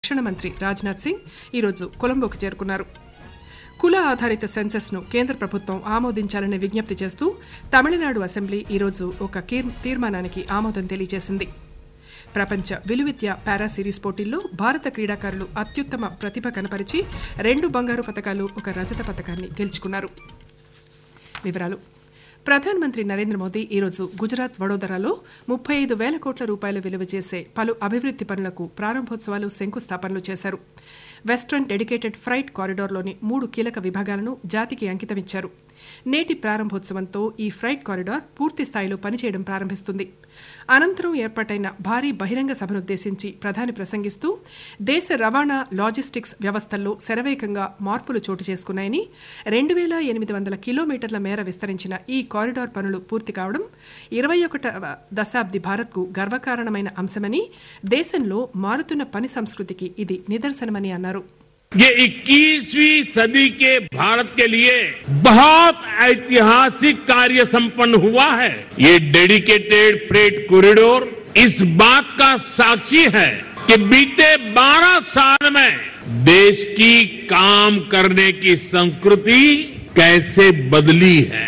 రక్షణ మంత్రి రాజ్నాథ్ సింగ్ ఈరోజు కొలంబోకు చేరుకున్నారు కుల ఆధారిత సెన్సెస్ ను కేంద్ర ప్రభుత్వం ఆమోదించాలని విజ్ఞప్తి చేస్తూ తమిళనాడు అసెంబ్లీ ఈరోజు ఒక కీర్- తీర్మానానికి ఆమోదం తెలియజేసింది ప్రపంచ విలువిద్య పారా సిరీస్ పోటీల్లో భారత క్రీడాకారులు అత్యుత్తమ ప్రతిభ కనపరిచి రెండు బంగారు పతకాలు ఒక రజత పతకాన్ని గెలుచుకున్నారు వివరాలు ప్రధానమంత్రి నరేంద్ర మోదీ ఈరోజు గుజరాత్ వడోదరాలో ముప్పై ఐదు వేల కోట్ల రూపాయల విలువ చేసే పలు అభివృద్ది పనులకు ప్రారంభోత్సవాలు శంకుస్థాపనలు చేశారు వెస్టర్న్ డెడికేటెడ్ ఫ్రైట్ కారిడార్లోని మూడు కీలక విభాగాలను జాతికి అంకితమిచ్చారు నేటి ప్రారంభోత్సవంతో ఈ ఫ్రైట్ కారిడార్ పూర్తి స్థాయిలో పనిచేయడం ప్రారంభిస్తుంది అనంతరం ఏర్పాటైన భారీ బహిరంగ సభనుద్దేశించి ప్రధాని ప్రసంగిస్తూ దేశ రవాణా లాజిస్టిక్స్ వ్యవస్థల్లో శరవేగంగా మార్పులు చోటు చేసుకున్నాయని రెండు వేల ఎనిమిది వందల కిలోమీటర్ల మేర విస్తరించిన ఈ కారిడార్ పనులు పూర్తి కావడం ఇరవై ఒకటవ దశాబ్ది భారత్కు గర్వకారణమైన అంశమని దేశంలో మారుతున్న పని సంస్కృతికి ఇది నిదర్శనమని అన్నారు ये 21वीं सदी के भारत के लिए बहुत ऐतिहासिक कार्य संपन्न हुआ है ये डेडिकेटेड फ्रेट कॉरिडोर इस बात का साक्षी है कि बीते 12 साल में देश की काम करने की संस्कृति कैसे बदली है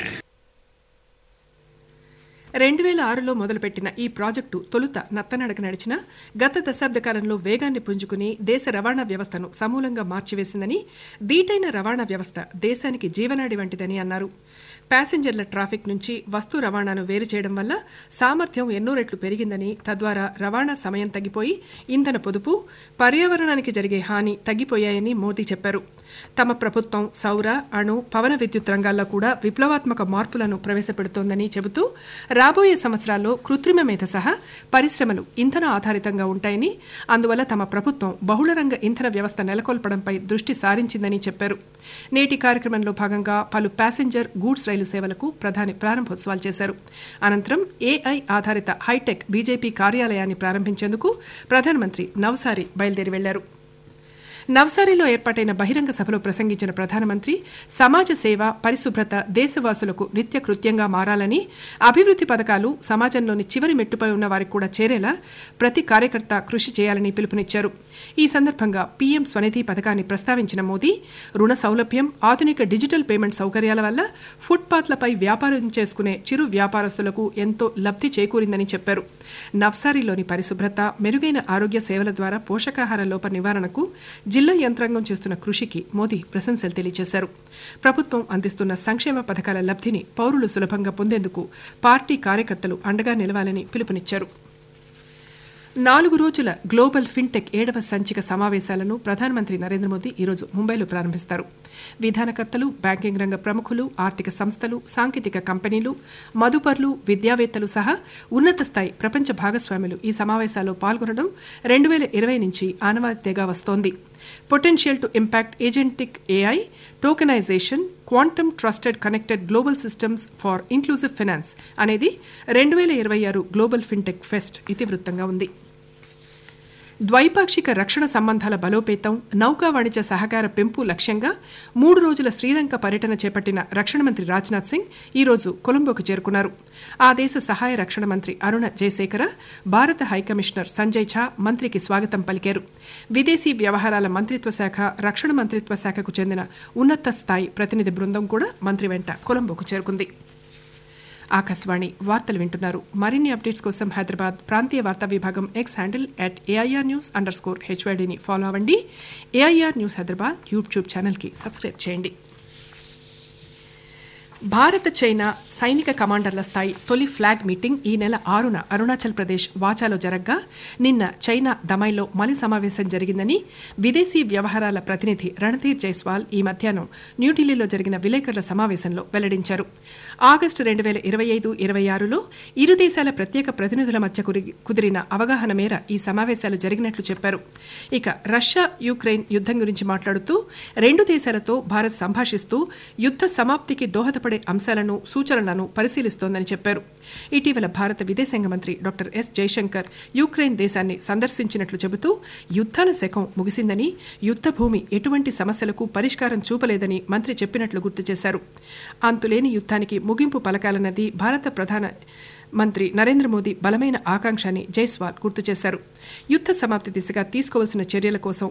రెండు వేల ఆరులో మొదలుపెట్టిన ఈ ప్రాజెక్టు తొలుత నత్తనడక నడిచిన గత దశాబ్ద కాలంలో వేగాన్ని పుంజుకుని దేశ రవాణా వ్యవస్థను సమూలంగా మార్చివేసిందని దీటైన రవాణా వ్యవస్థ దేశానికి జీవనాడి వంటిదని అన్నారు ప్యాసింజర్ల ట్రాఫిక్ నుంచి వస్తు రవాణాను వేరు చేయడం వల్ల సామర్థ్యం ఎన్నో రెట్లు పెరిగిందని తద్వారా రవాణా సమయం తగ్గిపోయి ఇంధన పొదుపు పర్యావరణానికి జరిగే హాని తగ్గిపోయాయని మోదీ చెప్పారు తమ ప్రభుత్వం సౌర అణు పవన విద్యుత్ రంగాల్లో కూడా విప్లవాత్మక మార్పులను ప్రవేశపెడుతోందని చెబుతూ రాబోయే సంవత్సరాల్లో కృత్రిమ మేధ సహా పరిశ్రమలు ఇంధన ఆధారితంగా ఉంటాయని అందువల్ల తమ ప్రభుత్వం బహుళరంగ ఇంధన వ్యవస్థ నెలకొల్పడంపై దృష్టి సారించిందని చెప్పారు నేటి కార్యక్రమంలో భాగంగా పలు ప్యాసింజర్ గూడ్స్ రైలు సేవలకు ప్రధాని ప్రారంభోత్సవాలు చేశారు అనంతరం ఏఐ ఆధారిత హైటెక్ బీజేపీ కార్యాలయాన్ని ప్రారంభించేందుకు ప్రధానమంత్రి నవసారి బయలుదేరి వెళ్లారు నవ్సారీలో ఏర్పాటైన బహిరంగ సభలో ప్రసంగించిన ప్రధానమంత్రి సమాజ సేవ పరిశుభ్రత దేశవాసులకు నిత్య కృత్యంగా మారాలని అభివృద్ది పథకాలు సమాజంలోని చివరి మెట్టుపై ఉన్న వారికి కూడా చేరేలా ప్రతి కార్యకర్త కృషి చేయాలని పిలుపునిచ్చారు ఈ సందర్భంగా పీఎం స్వనిధి పథకాన్ని ప్రస్తావించిన మోదీ రుణ సౌలభ్యం ఆధునిక డిజిటల్ పేమెంట్ సౌకర్యాల వల్ల ఫుట్పాత్లపై వ్యాపారం చేసుకునే చిరు వ్యాపారస్తులకు ఎంతో లబ్ది చేకూరిందని చెప్పారు నవ్సారీలోని పరిశుభ్రత మెరుగైన ఆరోగ్య సేవల ద్వారా పోషకాహార లోప నివారణకు జిల్లా యంత్రాంగం చేస్తున్న కృషికి మోదీ ప్రశంసలు తెలియజేశారు ప్రభుత్వం అందిస్తున్న సంక్షేమ పథకాల లబ్దిని పౌరులు సులభంగా పొందేందుకు పార్టీ కార్యకర్తలు అండగా నిలవాలని పిలుపునిచ్చారు నాలుగు రోజుల గ్లోబల్ ఫిన్టెక్ ఏడవ సంచిక సమావేశాలను ప్రధానమంత్రి నరేంద్ర మోదీ ఈరోజు ముంబైలో ప్రారంభిస్తారు విధానకర్తలు బ్యాంకింగ్ రంగ ప్రముఖులు ఆర్థిక సంస్థలు సాంకేతిక కంపెనీలు మదుపర్లు విద్యావేత్తలు సహా ఉన్నత స్థాయి ప్రపంచ భాగస్వాములు ఈ సమావేశాల్లో పాల్గొనడం రెండు వేల ఇరవై నుంచి ఆనవాయితీగా వస్తోంది potential to impact agentic AI tokenization quantum trusted connected global systems for inclusive finance అనేది రెండు వేల ఇరవై ఆరు గ్లోబల్ ఫిన్టెక్ ఫెస్ట్ ఇతివృత్తంగా ఉంది ద్వైపాక్షిక రక్షణ సంబంధాల బలోపేతం నౌకా వాణిజ్య సహకార పెంపు లక్ష్యంగా మూడు రోజుల శ్రీలంక పర్యటన చేపట్టిన రక్షణ మంత్రి రాజ్నాథ్ సింగ్ ఈరోజు కొలంబోకు చేరుకున్నారు ఆ దేశ సహాయ రక్షణ మంత్రి అరుణ జయశేఖర భారత హైకమిషనర్ సంజయ్ ఝా మంత్రికి స్వాగతం పలికారు విదేశీ వ్యవహారాల మంత్రిత్వ శాఖ రక్షణ మంత్రిత్వ శాఖకు చెందిన ఉన్నత స్థాయి ప్రతినిధి బృందం కూడా మంత్రి వెంట కొలంబోకు చేరుకుంది ఆకాశవాణి వార్తలు వింటున్నారు మరిన్ని అప్డేట్స్ కోసం హైదరాబాద్ ప్రాంతీయ వార్తా విభాగం X handle at AIR news under score హెచ్వైడీని ఫాలో అవ్వండి ఏఐఆర్ న్యూస్ హైదరాబాద్ యూట్యూబ్ ఛానల్కి సబ్స్క్రైబ్ చేయండి భారత చైనా సైనిక కమాండర్ల స్థాయి తొలి ఫ్లాగ్ మీటింగ్ ఈ నెల ఆరున అరుణాచల్ ప్రదేశ్ వాచాలో జరగ్గా నిన్న చైనా దమైలో మలి సమావేశం జరిగిందని విదేశీ వ్యవహారాల ప్రతినిధి రణధీర్ జైస్వాల్ ఈ మధ్యాహ్నం న్యూఢిల్లీలో జరిగిన విలేకరుల సమావేశంలో వెల్లడించారు ఆగస్టు రెండు వేల ఇరవై ఐదు ఇరవై ఆరులో ఇరు దేశాల ప్రత్యేక ప్రతినిధుల మధ్య కురి- కుదిరిన అవగాహన మేర ఈ సమావేశాలు జరిగినట్లు చెప్పారు ఇక రష్యా యుక్రెయిన్ యుద్దం గురించి మాట్లాడుతూ రెండు దేశాలతో భారత్ సంభాషిస్తూ యుద్ద సమాప్తికి దోహదపడే అంశాలను సూచనలను పరిశీలిస్తోందని చెప్పారు ఇటీవల భారత విదేశాంగ మంత్రి డాక్టర్ ఎస్ జైశంకర్ యుక్రెయిన్ దేశాన్ని సందర్శించినట్లు చెబుతూ యుద్దాల శకం ముగిసిందని యుద్ద భూమి ఎటువంటి సమస్యలకు పరిష్కారం చూపలేదని మంత్రి చెప్పినట్లు గుర్తు చేశారు అంతులేని యుద్దానికి ముగింపు పలకాలన్నది భారత ప్రధాన మంత్రి నరేంద్ర మోదీ బలమైన ఆకాంక్షని జైస్వాల్ గుర్తు చేశారు యుద్ద సమాప్తి దిశగా తీసుకోవాల్సిన చర్యల కోసం